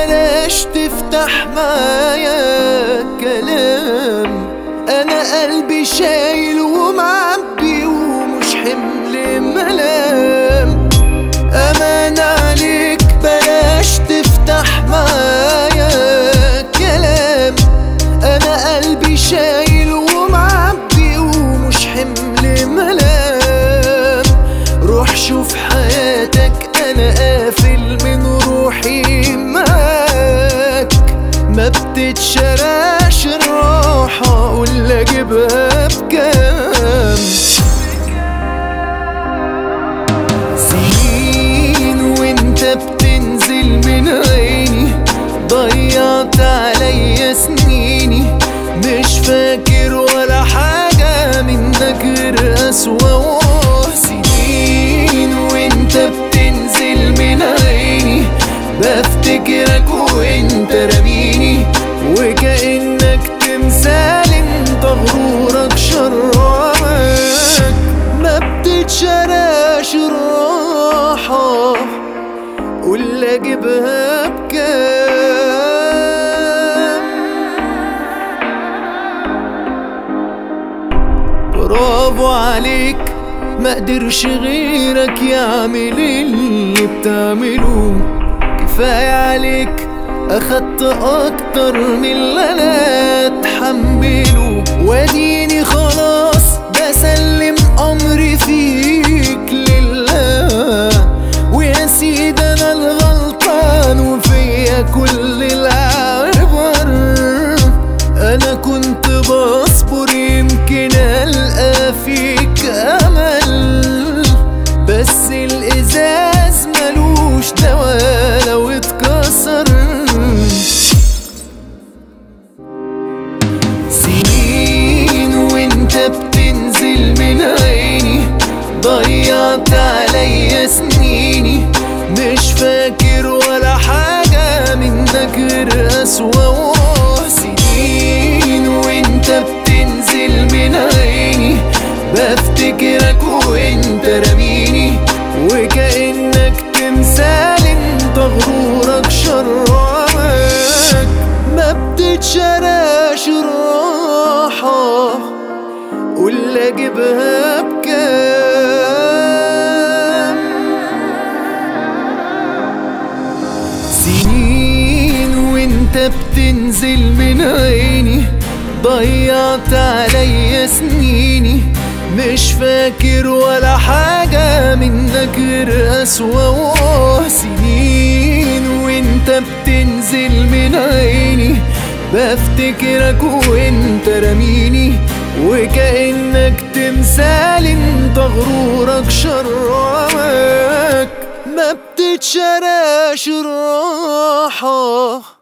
بلاش تفتح معايا كلام انا قلبي شايل ومعبي ومش حمل ملام امان عليك بلاش تفتح معايا كلام انا قلبي شايل ومعبي ومش حمل ملام روح شوف حياتك انا قافل من روحي معاك ما بتتشراش الراحة اقول اجيبها بكام سنين وانت بتنزل من عيني ضيعت عليا سنيني مش فاكر ولا حاجة منك غير أسوأ سنين وانت بتنزل من عيني بفتكرك وانت رميني وكأنك تمثال انت غرورك شرعك ما بتتشراش الراحة قول اجيبها بكام برافو عليك ما قدرش غيرك يعمل اللي بتعمله كفاية عليك اخدت اكتر من اللي انا اتحمله واديني خلاص بسلم امري فيك لله ويا سيدي انا الغلطان وفيا كل العبر انا كنت بصبر يمكن القى فيك امل بس الازاز ملوش دوا لو اتكسر سنين وانت بتنزل من عيني ضيعت عليا سنيني مش فاكر ولا حاجة منك غير أسوأ سنين وانت بتنزل من عيني بفتكرك وانت رميني وكأنك تمثال انت غرورك شرعك ما بتتشراش الراحة قول اجيبها بكام سنين وانت بتنزل من عيني ضيعت عليا سنيني مش فاكر ولا حاجة منك غير أسوأ سنين وانت بتنزل من عيني بفتكرك وانت رميني وكأنك تمثال انت غرورك شرعك ما بتتشراش الراحة